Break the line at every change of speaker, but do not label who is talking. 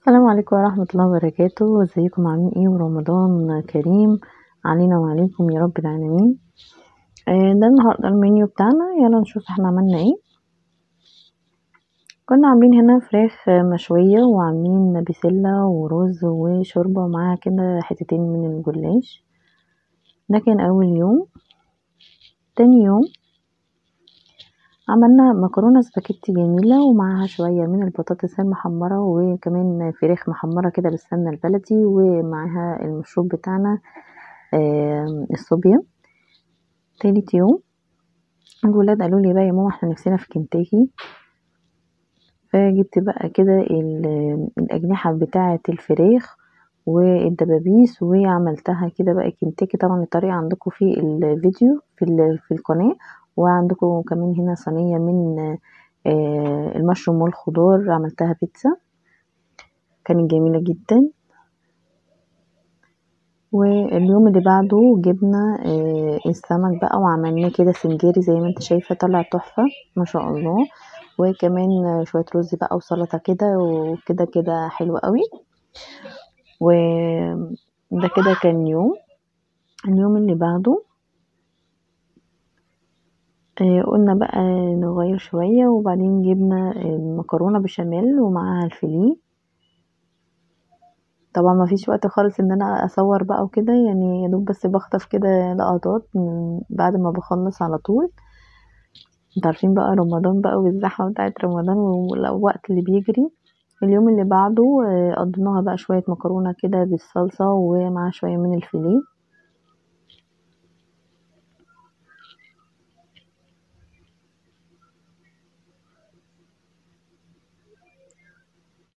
السلام عليكم ورحمة الله وبركاته ازيكم عاملين ايه ورمضان كريم علينا وعليكم يا رب العالمين آه، ده النهاردة المنيو بتاعنا يلا نشوف احنا عملنا ايه كنا عاملين هنا فراخ مشوية وعاملين بسلة ورز وشوربة ومعاها كده حتتين من الجلاش ده كان اول يوم تاني يوم عملنا مكرونة سباكيتي جميلة ومعاها شوية من البطاطس المحمرة وكمان فراخ محمرة كده بالسمنة البلدي ومعاها المشروب بتاعنا آه، الصوبيا تالت يوم الولاد قالوا لي بقى يا ماما احنا نفسنا في كنتاكي فجبت بقى كده الأجنحة بتاعة الفراخ والدبابيس وعملتها كده بقى كنتاكي طبعا الطريقة عندكم في الفيديو في, في القناة وعندكم كمان هنا صينية من آه، المشروم والخضار عملتها بيتزا كانت جميلة جدا واليوم اللي بعده جبنا آه، السمك بقى وعملناه كده سنجاري زي ما انت شايفة طلع تحفة ما شاء الله وكمان شوية رز بقى وسلطة كده وكده كده حلو قوي وده كده كان يوم اليوم اللي بعده آه، قلنا بقى نغير شوية وبعدين جبنا المكرونة بشاميل ومعاها الفيليه طبعا ما فيش وقت خالص ان انا اصور بقى وكده يعني يا دوب بس بخطف كده لقطات من بعد ما بخلص على طول انتوا عارفين بقى رمضان بقى والزحمة بتاعة رمضان والوقت اللي بيجري اليوم اللي بعده آه، قضيناها بقى شوية مكرونة كده بالصلصة ومع شوية من الفيليه